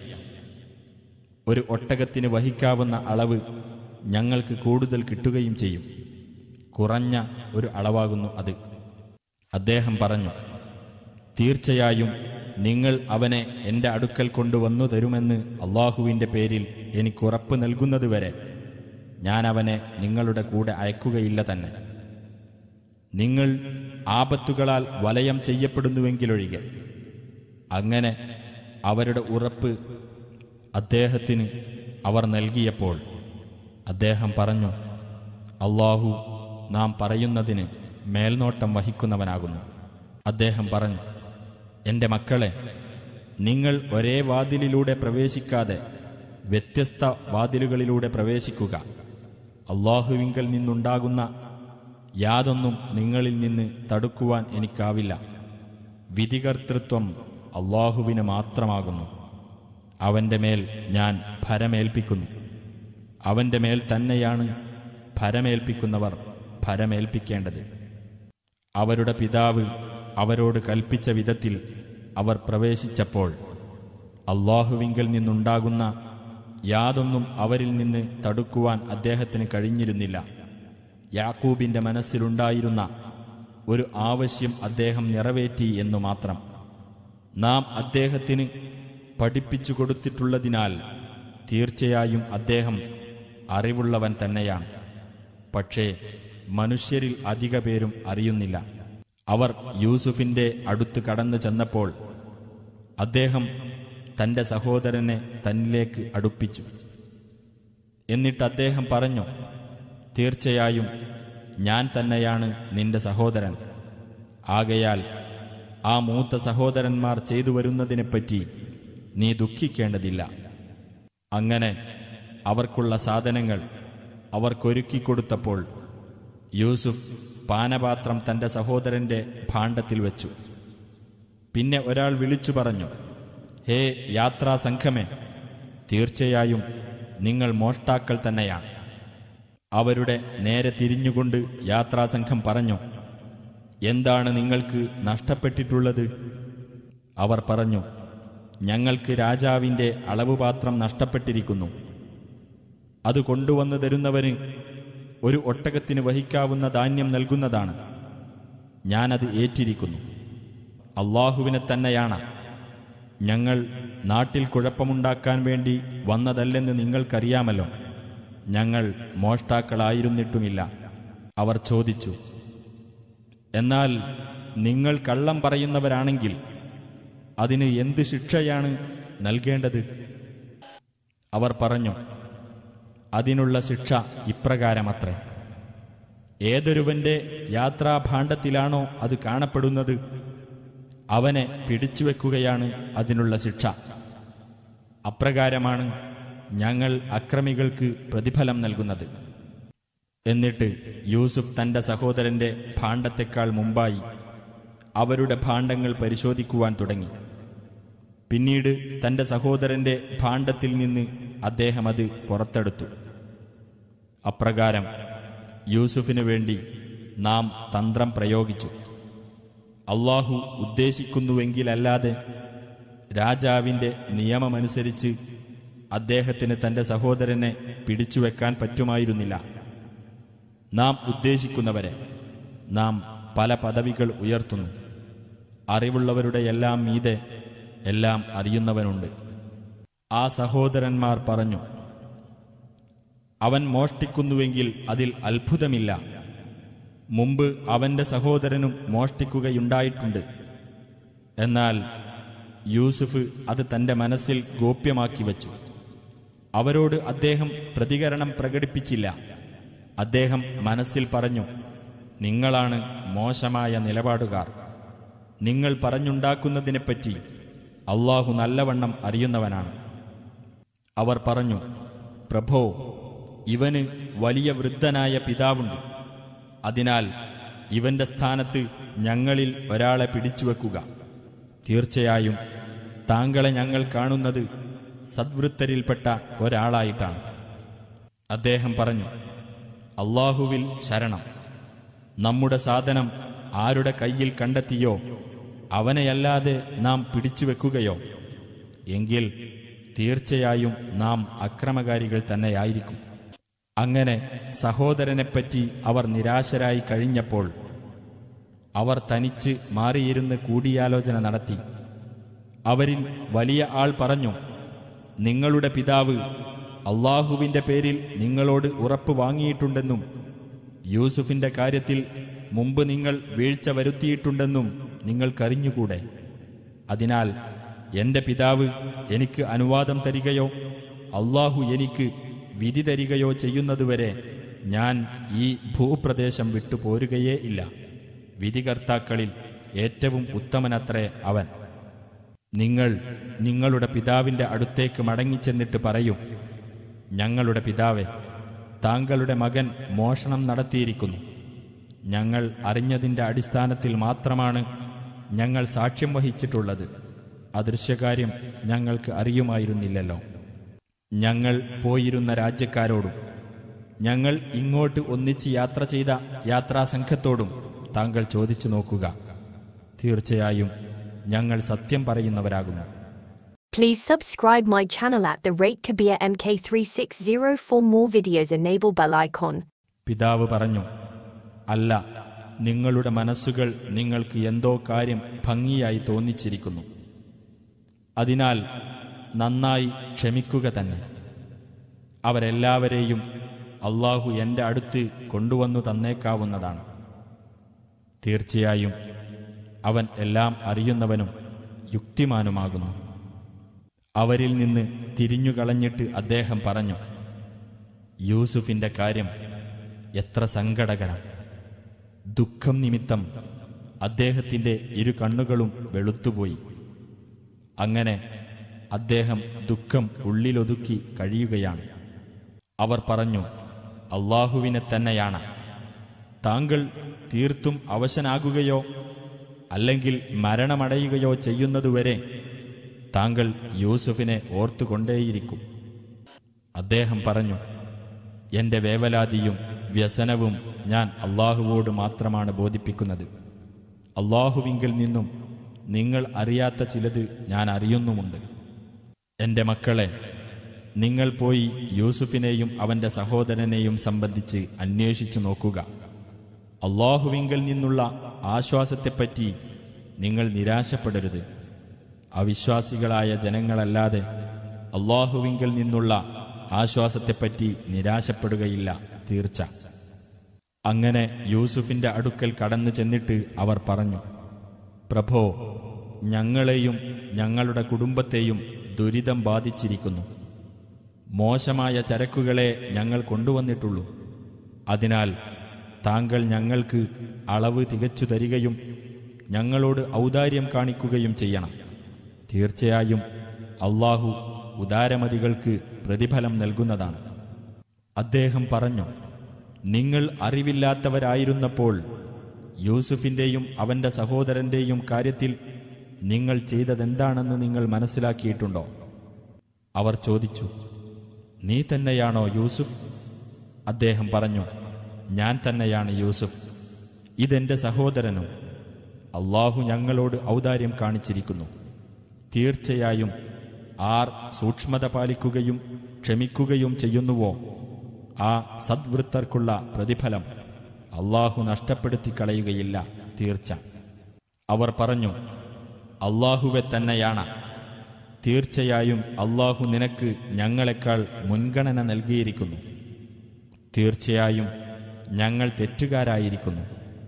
ഒരു ഒട്ടകത്തിന് വഹിക്കാവുന്ന അളവ് ഞങ്ങൾക്ക് കൂടുതൽ കിട്ടുകയും ചെയ്യും കുറഞ്ഞ ഒരു അളവാകുന്നു അത് അദ്ദേഹം പറഞ്ഞു തീർച്ചയായും നിങ്ങൾ അവനെ എൻ്റെ അടുക്കൽ കൊണ്ടുവന്നു തരുമെന്ന് അള്ളാഹുവിൻ്റെ പേരിൽ എനിക്ക് ഉറപ്പ് നൽകുന്നതുവരെ ഞാൻ അവനെ നിങ്ങളുടെ കൂടെ അയക്കുകയില്ല തന്നെ നിങ്ങൾ ആപത്തുകളാൽ വലയം ചെയ്യപ്പെടുന്നുവെങ്കിലൊഴികെ അങ്ങനെ അവരുടെ ഉറപ്പ് അദ്ദേഹത്തിന് അവർ നൽകിയപ്പോൾ അദ്ദേഹം പറഞ്ഞു അള്ളാഹു നാം പറയുന്നതിന് മേൽനോട്ടം വഹിക്കുന്നവനാകുന്നു അദ്ദേഹം പറഞ്ഞു എൻ്റെ മക്കളെ നിങ്ങൾ ഒരേ വാതിലിലൂടെ പ്രവേശിക്കാതെ വ്യത്യസ്ത വാതിലുകളിലൂടെ പ്രവേശിക്കുക അള്ളാഹുവിങ്കൽ നിന്നുണ്ടാകുന്ന യാതൊന്നും നിങ്ങളിൽ നിന്ന് തടുക്കുവാൻ എനിക്കാവില്ല വിധികർത്തൃത്വം അള്ളാഹുവിന് മാത്രമാകുന്നു അവന്റെ മേൽ ഞാൻ ഭരമേൽപ്പിക്കുന്നു അവന്റെ മേൽ തന്നെയാണ് ഭരമേൽപ്പിക്കുന്നവർ ഭരമേൽപ്പിക്കേണ്ടത് അവരുടെ പിതാവ് അവരോട് കൽപ്പിച്ച വിധത്തിൽ അവർ പ്രവേശിച്ചപ്പോൾ അള്ളാഹുവിങ്കൽ നിന്നുണ്ടാകുന്ന യാതൊന്നും അവരിൽ നിന്ന് തടുക്കുവാൻ അദ്ദേഹത്തിന് കഴിഞ്ഞിരുന്നില്ല യാക്കൂബിന്റെ മനസ്സിലുണ്ടായിരുന്ന ഒരു ആവശ്യം അദ്ദേഹം നിറവേറ്റി എന്നു മാത്രം നാം അദ്ദേഹത്തിന് പഠിപ്പിച്ചു കൊടുത്തിട്ടുള്ളതിനാൽ തീർച്ചയായും അദ്ദേഹം അറിവുള്ളവൻ തന്നെയാണ് പക്ഷേ മനുഷ്യരിൽ അധിക പേരും അറിയുന്നില്ല അവർ യൂസുഫിന്റെ അടുത്ത് കടന്നു ചെന്നപ്പോൾ അദ്ദേഹം തന്റെ സഹോദരനെ തന്നിലേക്ക് അടുപ്പിച്ചു എന്നിട്ട് അദ്ദേഹം പറഞ്ഞു തീർച്ചയായും ഞാൻ തന്നെയാണ് നിന്റെ സഹോദരൻ ആകയാൽ ആ മൂത്ത സഹോദരന്മാർ ചെയ്തു വരുന്നതിനെപ്പറ്റി നീ ദുഃഖിക്കേണ്ടതില്ല അങ്ങനെ അവർക്കുള്ള സാധനങ്ങൾ അവർക്കൊരുക്കിക്കൊടുത്തപ്പോൾ യൂസുഫ് പാനപാത്രം തന്റെ സഹോദരന്റെ ഭാണ്ഡത്തിൽ വെച്ചു പിന്നെ ഒരാൾ വിളിച്ചു പറഞ്ഞു ഹേ യാത്രാസംഘമേ തീർച്ചയായും നിങ്ങൾ മോഷ്ടാക്കൾ തന്നെയാണ് അവരുടെ നേരെ തിരിഞ്ഞുകൊണ്ട് യാത്രാസംഘം പറഞ്ഞു എന്താണ് നിങ്ങൾക്ക് നഷ്ടപ്പെട്ടിട്ടുള്ളത് അവർ പറഞ്ഞു ഞങ്ങൾക്ക് രാജാവിന്റെ അളവുപാത്രം നഷ്ടപ്പെട്ടിരിക്കുന്നു അത് കൊണ്ടുവന്നു തരുന്നവന് ഒരു ഒട്ടകത്തിന് വഹിക്കാവുന്ന ധാന്യം നൽകുന്നതാണ് ഞാനത് ഏറ്റിരിക്കുന്നു അള്ളാഹുവിനെ തന്നെയാണ് ഞങ്ങൾ നാട്ടിൽ കുഴപ്പമുണ്ടാക്കാൻ വേണ്ടി വന്നതല്ലെന്ന് നിങ്ങൾക്കറിയാമല്ലോ ഞങ്ങൾ മോഷ്ടാക്കളായിരുന്നിട്ടുമില്ല അവർ ചോദിച്ചു എന്നാൽ നിങ്ങൾ കള്ളം പറയുന്നവരാണെങ്കിൽ അതിന് എന്ത് ശിക്ഷയാണ് നൽകേണ്ടത് അവർ പറഞ്ഞു അതിനുള്ള ശിക്ഷ ഇപ്രകാരമത്രേ ഏതൊരുവന്റെ യാത്രാഭാണ്ഡത്തിലാണോ അത് കാണപ്പെടുന്നത് അവനെ പിടിച്ചുവെക്കുകയാണ് അതിനുള്ള ശിക്ഷ അപ്രകാരമാണ് ഞങ്ങൾ അക്രമികൾക്ക് പ്രതിഫലം നൽകുന്നത് എന്നിട്ട് യൂസുഫ് തന്റെ സഹോദരന്റെ ഭാണ്ഡത്തെക്കാൾ മുമ്പായി അവരുടെ ഭാണ്ഡങ്ങൾ പരിശോധിക്കുവാൻ തുടങ്ങി പിന്നീട് തന്റെ സഹോദരന്റെ ഭാണ്ഡത്തിൽ നിന്ന് അദ്ദേഹം അത് പുറത്തെടുത്തു അപ്രകാരം യൂസുഫിനു വേണ്ടി നാം തന്ത്രം പ്രയോഗിച്ചു അള്ളാഹു ഉദ്ദേശിക്കുന്നുവെങ്കിലല്ലാതെ രാജാവിന്റെ നിയമമനുസരിച്ച് അദ്ദേഹത്തിന് തന്റെ സഹോദരനെ പിടിച്ചുവെക്കാൻ പറ്റുമായിരുന്നില്ല നാം ഉദ്ദേശിക്കുന്നവരെ നാം പല പദവികൾ ഉയർത്തുന്നു അറിവുള്ളവരുടെ എല്ലാം മീതെ എല്ലാം അറിയുന്നവനുണ്ട് ആ സഹോദരന്മാർ പറഞ്ഞു അവൻ മോഷ്ടിക്കുന്നുവെങ്കിൽ അതിൽ അത്ഭുതമില്ല മുമ്പ് അവന്റെ സഹോദരനും മോഷ്ടിക്കുകയുണ്ടായിട്ടുണ്ട് എന്നാൽ യൂസുഫ് അത് തന്റെ മനസ്സിൽ ഗോപ്യമാക്കി വച്ചു അവരോട് അദ്ദേഹം പ്രതികരണം പ്രകടിപ്പിച്ചില്ല അദ്ദേഹം മനസ്സിൽ പറഞ്ഞു നിങ്ങളാണ് മോശമായ നിലപാടുകാർ നിങ്ങൾ പറഞ്ഞുണ്ടാക്കുന്നതിനെപ്പറ്റി അള്ളാഹു നല്ലവണ്ണം അറിയുന്നവനാണ് അവർ പറഞ്ഞു പ്രഭോ ഇവന് വലിയ വൃദ്ധനായ പിതാവുണ്ട് അതിനാൽ ഇവന്റെ സ്ഥാനത്ത് ഞങ്ങളിൽ ഒരാളെ പിടിച്ചുവെക്കുക തീർച്ചയായും താങ്കളെ ഞങ്ങൾ കാണുന്നത് സദ്വൃത്തരിൽപ്പെട്ട ഒരാളായിട്ടാണ് അദ്ദേഹം പറഞ്ഞു അള്ളാഹുവിൽ ശരണം നമ്മുടെ സാധനം ആരുടെ കയ്യിൽ കണ്ടെത്തിയോ അവനെയല്ലാതെ നാം പിടിച്ചുവെക്കുകയോ എങ്കിൽ തീർച്ചയായും നാം അക്രമകാരികൾ തന്നെയായിരിക്കും അങ്ങനെ സഹോദരനെപ്പറ്റി അവർ നിരാശരായി കഴിഞ്ഞപ്പോൾ അവർ തനിച്ച് മാറിയിരുന്ന് കൂടിയാലോചന നടത്തി അവരിൽ വലിയ ആൾ പറഞ്ഞു നിങ്ങളുടെ പിതാവ് അള്ളാഹുവിന്റെ പേരിൽ നിങ്ങളോട് ഉറപ്പ് വാങ്ങിയിട്ടുണ്ടെന്നും യൂസുഫിന്റെ കാര്യത്തിൽ മുമ്പ് നിങ്ങൾ വീഴ്ച വരുത്തിയിട്ടുണ്ടെന്നും നിങ്ങൾക്കറിഞ്ഞുകൂടെ അതിനാൽ എന്റെ പിതാവ് എനിക്ക് അനുവാദം തരികയോ അള്ളാഹു എനിക്ക് വിധി തരികയോ ചെയ്യുന്നതുവരെ ഞാൻ ഈ ഭൂപ്രദേശം വിട്ടുപോരുകയേ ഇല്ല വിധികർത്താക്കളിൽ ഏറ്റവും ഉത്തമനത്രേ അവൻ നിങ്ങൾ നിങ്ങളുടെ പിതാവിന്റെ അടുത്തേക്ക് മടങ്ങിച്ചെന്നിട്ട് പറയും ഞങ്ങളുടെ പിതാവെ താങ്കളുടെ മകൻ മോഷണം നടത്തിയിരിക്കുന്നു ഞങ്ങൾ അറിഞ്ഞതിന്റെ അടിസ്ഥാനത്തിൽ മാത്രമാണ് ഞങ്ങൾ സാക്ഷ്യം വഹിച്ചിട്ടുള്ളത് അദൃശ്യകാര്യം ഞങ്ങൾക്ക് അറിയുമായിരുന്നില്ലല്ലോ ഞങ്ങൾ പോയിരുന്ന രാജ്യക്കാരോടും ഞങ്ങൾ ഇങ്ങോട്ട് ഒന്നിച്ച് യാത്ര ചെയ്ത യാത്രാസംഘത്തോടും താങ്കൾ ചോദിച്ചു നോക്കുക തീർച്ചയായും ഞങ്ങൾ സത്യം പറയുന്നവരാകുന്നു Please subscribe my channel at the rate Kabir MK360 for more videos. Enable bell icon. പിതാവ് പറഞ്ഞു അല്ല നിങ്ങളുടെ മനസ്സുകൾ നിങ്ങൾക്ക് എന്തോ കാര്യം ഭംഗിയായി തോന്നിച്ചിരിക്കുന്നു അതിനാൽ നന്നായി ക്ഷമിക്കുക തന്നെ അവരെല്ലാവരെയും അള്ളാഹു എൻ്റെ അടുത്ത് കൊണ്ടുവന്നു തന്നേക്കാവുന്നതാണ് തീർച്ചയായും അവൻ എല്ലാം അറിയുന്നവനും യുക്തിമാനുമാകുന്നു അവരിൽ നിന്ന് തിരിഞ്ഞുകളഞ്ഞിട്ട് അദ്ദേഹം പറഞ്ഞു യൂസുഫിന്റെ കാര്യം എത്ര സങ്കടകരം ദുഃഖം നിമിത്തം അദ്ദേഹത്തിന്റെ ഇരു കണ്ണുകളും വെളുത്തുപോയി അങ്ങനെ അദ്ദേഹം ദുഃഖം ഉള്ളിലൊതുക്കി കഴിയുകയാണ് അവർ പറഞ്ഞു അള്ളാഹുവിനെ തന്നെയാണ് താങ്കൾ തീർത്തും അവശനാകുകയോ അല്ലെങ്കിൽ മരണമടയുകയോ ചെയ്യുന്നതുവരെ താങ്കൾ യൂസുഫിനെ ഓർത്തുകൊണ്ടേയിരിക്കും അദ്ദേഹം പറഞ്ഞു എന്റെ വേവലാതിയും വ്യസനവും ഞാൻ അള്ളാഹുവോട് മാത്രമാണ് ബോധിപ്പിക്കുന്നത് അള്ളാഹുവിങ്കിൽ നിന്നും നിങ്ങൾ അറിയാത്ത ചിലത് ഞാൻ അറിയുന്നുമുണ്ട് എന്റെ മക്കളെ നിങ്ങൾ പോയി യൂസുഫിനെയും അവന്റെ സഹോദരനെയും സംബന്ധിച്ച് അന്വേഷിച്ചു നോക്കുക അള്ളാഹുവിങ്കിൽ നിന്നുള്ള ആശ്വാസത്തെപ്പറ്റി നിങ്ങൾ നിരാശപ്പെടരുത് അവിശ്വാസികളായ ജനങ്ങളല്ലാതെ അള്ളാഹുവിങ്കിൽ നിന്നുള്ള ആശ്വാസത്തെപ്പറ്റി നിരാശപ്പെടുകയില്ല തീർച്ച അങ്ങനെ യൂസുഫിന്റെ അടുക്കൽ കടന്നു ചെന്നിട്ട് അവർ പറഞ്ഞു പ്രഭോ ഞങ്ങളെയും ഞങ്ങളുടെ കുടുംബത്തെയും ദുരിതം ബാധിച്ചിരിക്കുന്നു മോശമായ ചരക്കുകളെ ഞങ്ങൾ കൊണ്ടുവന്നിട്ടുള്ളൂ അതിനാൽ താങ്കൾ ഞങ്ങൾക്ക് അളവ് തികച്ചു തരികയും ഞങ്ങളോട് ഔദാര്യം കാണിക്കുകയും ചെയ്യണം തീർച്ചയായും അള്ളാഹു ഉദാരമതികൾക്ക് പ്രതിഫലം നൽകുന്നതാണ് അദ്ദേഹം പറഞ്ഞു നിങ്ങൾ അറിവില്ലാത്തവരായിരുന്നപ്പോൾ യൂസുഫിന്റെയും അവന്റെ സഹോദരന്റെയും കാര്യത്തിൽ നിങ്ങൾ ചെയ്തതെന്താണെന്ന് നിങ്ങൾ മനസ്സിലാക്കിയിട്ടുണ്ടോ അവർ ചോദിച്ചു നീ തന്നെയാണോ യൂസുഫ് അദ്ദേഹം പറഞ്ഞു ഞാൻ തന്നെയാണ് യൂസുഫ് ഇതെന്റെ സഹോദരനും അള്ളാഹു ഞങ്ങളോട് ഔദാര്യം കാണിച്ചിരിക്കുന്നു തീർച്ചയായും ആർ സൂക്ഷ്മത പാലിക്കുകയും ക്ഷമിക്കുകയും ചെയ്യുന്നുവോ ആ സദ്വൃത്തർക്കുള്ള പ്രതിഫലം അള്ളാഹു നഷ്ടപ്പെടുത്തി കളയുകയില്ല തീർച്ച അവർ പറഞ്ഞു അള്ളാഹുവെ തന്നെയാണ് തീർച്ചയായും അള്ളാഹു നിനക്ക് ഞങ്ങളെക്കാൾ മുൻഗണന നൽകിയിരിക്കുന്നു തീർച്ചയായും ഞങ്ങൾ തെറ്റുകാരായിരിക്കുന്നു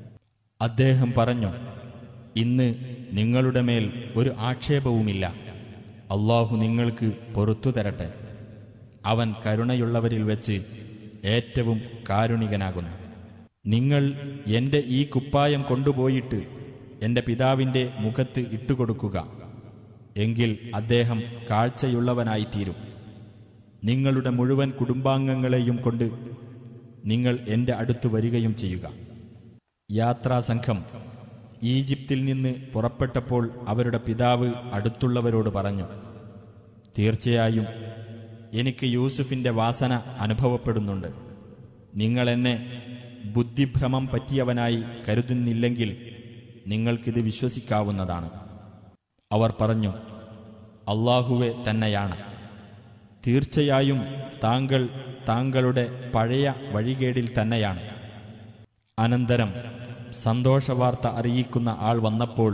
അദ്ദേഹം പറഞ്ഞു ഇന്ന് നിങ്ങളുടെ മേൽ ഒരു ആക്ഷേപവുമില്ല അള്ളാഹു നിങ്ങൾക്ക് പൊറത്തു തരട്ടെ അവൻ കരുണയുള്ളവരിൽ വെച്ച് ഏറ്റവും കാരുണികനാകുന്നു നിങ്ങൾ എന്റെ ഈ കുപ്പായം കൊണ്ടുപോയിട്ട് എന്റെ പിതാവിന്റെ മുഖത്ത് ഇട്ടുകൊടുക്കുക എങ്കിൽ അദ്ദേഹം കാഴ്ചയുള്ളവനായിത്തീരും നിങ്ങളുടെ മുഴുവൻ കുടുംബാംഗങ്ങളെയും കൊണ്ട് നിങ്ങൾ എന്റെ അടുത്ത് വരികയും ചെയ്യുക യാത്രാസംഘം ഈജിപ്തിൽ നിന്ന് പുറപ്പെട്ടപ്പോൾ അവരുടെ പിതാവ് അടുത്തുള്ളവരോട് പറഞ്ഞു തീർച്ചയായും എനിക്ക് യൂസുഫിന്റെ വാസന അനുഭവപ്പെടുന്നുണ്ട് നിങ്ങൾ എന്നെ ബുദ്ധിഭ്രമം പറ്റിയവനായി കരുതുന്നില്ലെങ്കിൽ നിങ്ങൾക്കിത് വിശ്വസിക്കാവുന്നതാണ് അവർ പറഞ്ഞു അള്ളാഹുവെ തന്നെയാണ് തീർച്ചയായും താങ്കൾ താങ്കളുടെ പഴയ വഴികേടിൽ തന്നെയാണ് അനന്തരം സന്തോഷവാർത്ത അറിയിക്കുന്ന ആൾ വന്നപ്പോൾ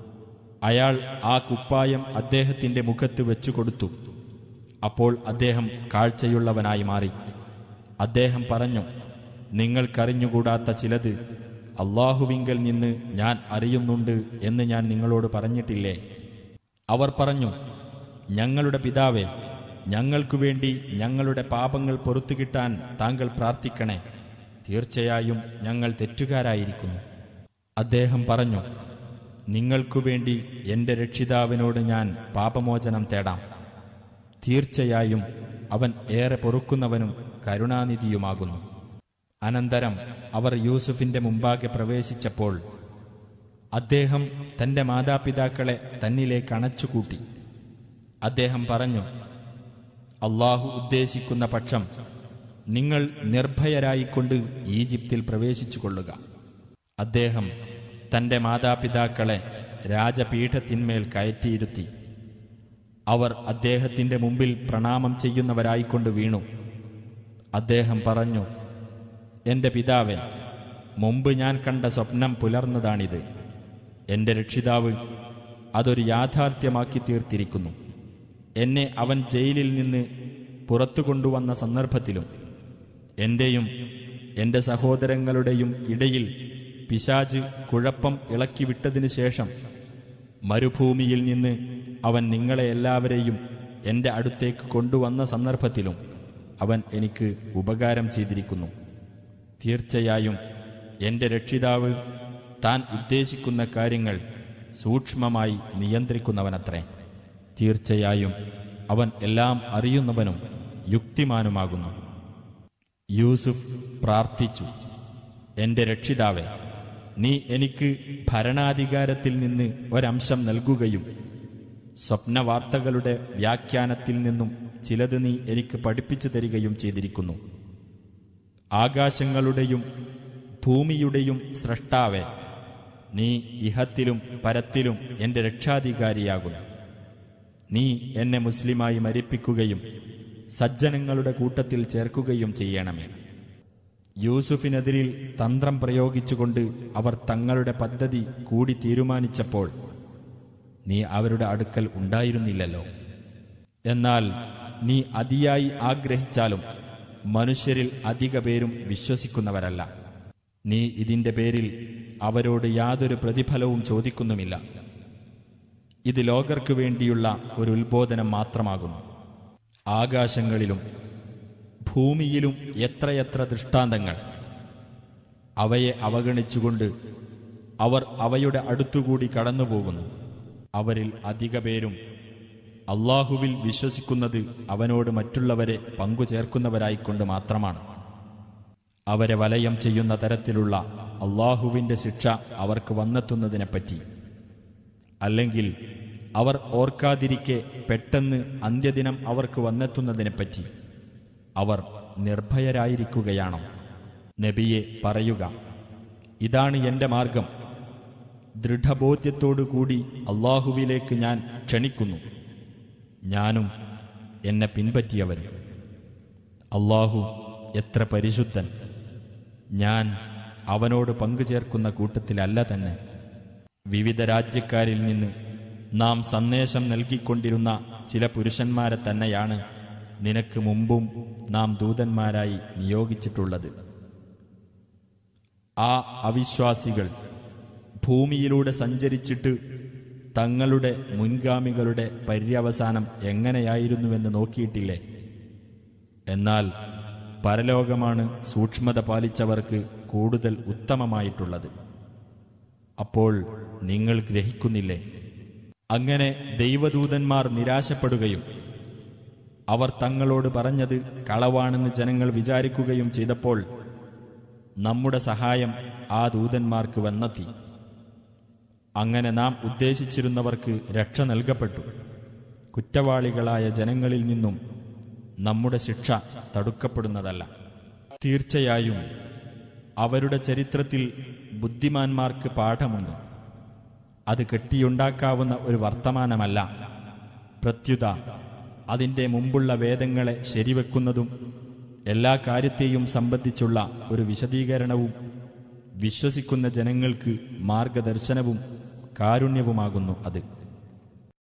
അയാൾ ആ കുപ്പായം അദ്ദേഹത്തിന്റെ മുഖത്ത് വെച്ചുകൊടുത്തു അപ്പോൾ അദ്ദേഹം കാഴ്ചയുള്ളവനായി മാറി അദ്ദേഹം പറഞ്ഞു നിങ്ങൾക്കറിഞ്ഞുകൂടാത്ത ചിലത് അള്ളാഹുവിങ്കൽ നിന്ന് ഞാൻ അറിയുന്നുണ്ട് എന്ന് ഞാൻ നിങ്ങളോട് പറഞ്ഞിട്ടില്ലേ അവർ പറഞ്ഞു ഞങ്ങളുടെ പിതാവേ ഞങ്ങൾക്കു വേണ്ടി ഞങ്ങളുടെ പാപങ്ങൾ പൊറത്തു കിട്ടാൻ താങ്കൾ പ്രാർത്ഥിക്കണേ തീർച്ചയായും ഞങ്ങൾ തെറ്റുകാരായിരിക്കുന്നു അദ്ദേഹം പറഞ്ഞു നിങ്ങൾക്കു വേണ്ടി എന്റെ രക്ഷിതാവിനോട് ഞാൻ പാപമോചനം തേടാം തീർച്ചയായും അവൻ ഏറെ പൊറുക്കുന്നവനും കരുണാനിധിയുമാകുന്നു അനന്തരം അവർ യൂസുഫിന്റെ മുമ്പാകെ പ്രവേശിച്ചപ്പോൾ അദ്ദേഹം തന്റെ മാതാപിതാക്കളെ തന്നിലേക്ക് അണച്ചുകൂട്ടി അദ്ദേഹം പറഞ്ഞു അള്ളാഹു ഉദ്ദേശിക്കുന്ന പക്ഷം നിങ്ങൾ നിർഭയരായിക്കൊണ്ട് ഈജിപ്തിൽ പ്രവേശിച്ചു കൊള്ളുക അദ്ദേഹം തന്റെ മാതാപിതാക്കളെ രാജപീഠത്തിന്മേൽ കയറ്റിയിരുത്തി അവർ അദ്ദേഹത്തിന്റെ മുമ്പിൽ പ്രണാമം ചെയ്യുന്നവരായിക്കൊണ്ട് വീണു അദ്ദേഹം പറഞ്ഞു എന്റെ പിതാവെ മുമ്പ് ഞാൻ കണ്ട സ്വപ്നം പുലർന്നതാണിത് എന്റെ രക്ഷിതാവ് അതൊരു യാഥാർത്ഥ്യമാക്കി തീർത്തിരിക്കുന്നു എന്നെ അവൻ ജയിലിൽ നിന്ന് പുറത്തു കൊണ്ടുവന്ന സന്ദർഭത്തിലും എന്റെയും എന്റെ സഹോദരങ്ങളുടെയും ഇടയിൽ പിശാജ് കുഴപ്പം ഇളക്കി വിട്ടതിനു ശേഷം മരുഭൂമിയിൽ നിന്ന് അവൻ നിങ്ങളെ എല്ലാവരെയും എന്റെ അടുത്തേക്ക് കൊണ്ടുവന്ന സന്ദർഭത്തിലും അവൻ എനിക്ക് ഉപകാരം ചെയ്തിരിക്കുന്നു തീർച്ചയായും എന്റെ രക്ഷിതാവ് താൻ ഉദ്ദേശിക്കുന്ന കാര്യങ്ങൾ സൂക്ഷ്മമായി നിയന്ത്രിക്കുന്നവനത്രേ തീർച്ചയായും അവൻ എല്ലാം അറിയുന്നവനും യുക്തിമാനുമാകുന്നു യൂസുഫ് പ്രാർത്ഥിച്ചു എന്റെ രക്ഷിതാവെ നീ എനിക്ക് ഭരണാധികാരത്തിൽ നിന്ന് ഒരംശം നൽകുകയും സ്വപ്നവാർത്തകളുടെ വ്യാഖ്യാനത്തിൽ നിന്നും ചിലത് നീ എനിക്ക് പഠിപ്പിച്ചു തരികയും ചെയ്തിരിക്കുന്നു ആകാശങ്ങളുടെയും ഭൂമിയുടെയും സ്രഷ്ടാവെ നീ ഇഹത്തിലും പരത്തിലും എന്റെ രക്ഷാധികാരിയാകുന്നു നീ എന്നെ മുസ്ലിമായി മരിപ്പിക്കുകയും സജ്ജനങ്ങളുടെ കൂട്ടത്തിൽ ചേർക്കുകയും ചെയ്യണമേ യൂസുഫിനെതിരിൽ തന്ത്രം പ്രയോഗിച്ചുകൊണ്ട് അവർ തങ്ങളുടെ പദ്ധതി കൂടി തീരുമാനിച്ചപ്പോൾ നീ അവരുടെ അടുക്കൽ ഉണ്ടായിരുന്നില്ലല്ലോ എന്നാൽ നീ അതിയായി ആഗ്രഹിച്ചാലും മനുഷ്യരിൽ അധിക പേരും വിശ്വസിക്കുന്നവരല്ല നീ ഇതിന്റെ പേരിൽ അവരോട് യാതൊരു പ്രതിഫലവും ചോദിക്കുന്നുമില്ല ഇത് ലോകർക്കു വേണ്ടിയുള്ള ഒരു ഉത്ബോധനം മാത്രമാകുന്നു ആകാശങ്ങളിലും ഭൂമിയിലും എത്രയെത്ര ദൃഷ്ടാന്തങ്ങൾ അവയെ അവഗണിച്ചുകൊണ്ട് അവർ അവയുടെ അടുത്തുകൂടി കടന്നുപോകുന്നു അവരിൽ അധിക പേരും അള്ളാഹുവിൽ വിശ്വസിക്കുന്നത് അവനോട് മറ്റുള്ളവരെ പങ്കുചേർക്കുന്നവരായിക്കൊണ്ട് മാത്രമാണ് അവരെ വലയം ചെയ്യുന്ന തരത്തിലുള്ള അള്ളാഹുവിന്റെ ശിക്ഷ അവർക്ക് വന്നെത്തുന്നതിനെപ്പറ്റി അല്ലെങ്കിൽ അവർ ഓർക്കാതിരിക്കെ പെട്ടെന്ന് അന്ത്യദിനം അവർക്ക് വന്നെത്തുന്നതിനെപ്പറ്റി അവർ നിർഭയരായിരിക്കുകയാണോ നബിയെ പറയുക ഇതാണ് എന്റെ മാർഗം ദൃഢബോധ്യത്തോടുകൂടി അള്ളാഹുവിലേക്ക് ഞാൻ ക്ഷണിക്കുന്നു ഞാനും എന്നെ പിൻപറ്റിയവരും അള്ളാഹു എത്ര പരിശുദ്ധൻ ഞാൻ അവനോട് പങ്കുചേർക്കുന്ന കൂട്ടത്തിലല്ല തന്നെ വിവിധ രാജ്യക്കാരിൽ നിന്ന് നാം സന്ദേശം നൽകിക്കൊണ്ടിരുന്ന ചില പുരുഷന്മാരെ തന്നെയാണ് നിനക്ക് മുമ്പും നാം ദൂതന്മാരായി നിയോഗിച്ചിട്ടുള്ളത് ആ അവിശ്വാസികൾ ഭൂമിയിലൂടെ സഞ്ചരിച്ചിട്ട് തങ്ങളുടെ മുൻഗാമികളുടെ പര്യവസാനം എങ്ങനെയായിരുന്നുവെന്ന് നോക്കിയിട്ടില്ലേ എന്നാൽ പരലോകമാണ് സൂക്ഷ്മത പാലിച്ചവർക്ക് കൂടുതൽ ഉത്തമമായിട്ടുള്ളത് അപ്പോൾ നിങ്ങൾ ഗ്രഹിക്കുന്നില്ലേ അങ്ങനെ ദൈവദൂതന്മാർ നിരാശപ്പെടുകയും അവർ തങ്ങളോട് പറഞ്ഞത് കളവാണെന്ന് ജനങ്ങൾ വിചാരിക്കുകയും ചെയ്തപ്പോൾ നമ്മുടെ സഹായം ആ ദൂതന്മാർക്ക് വന്നെത്തി അങ്ങനെ നാം ഉദ്ദേശിച്ചിരുന്നവർക്ക് രക്ഷ നൽകപ്പെട്ടു കുറ്റവാളികളായ ജനങ്ങളിൽ നിന്നും നമ്മുടെ ശിക്ഷ തടുക്കപ്പെടുന്നതല്ല തീർച്ചയായും അവരുടെ ചരിത്രത്തിൽ ബുദ്ധിമാന്മാർക്ക് പാഠമുണ്ട് അത് കെട്ടിയുണ്ടാക്കാവുന്ന ഒരു വർത്തമാനമല്ല പ്രത്യുത അതിൻ്റെ മുമ്പുള്ള വേദങ്ങളെ ശരിവെക്കുന്നതും എല്ലാ കാര്യത്തെയും സംബന്ധിച്ചുള്ള ഒരു വിശദീകരണവും വിശ്വസിക്കുന്ന ജനങ്ങൾക്ക് മാർഗദർശനവും കാരുണ്യവുമാകുന്നു അത്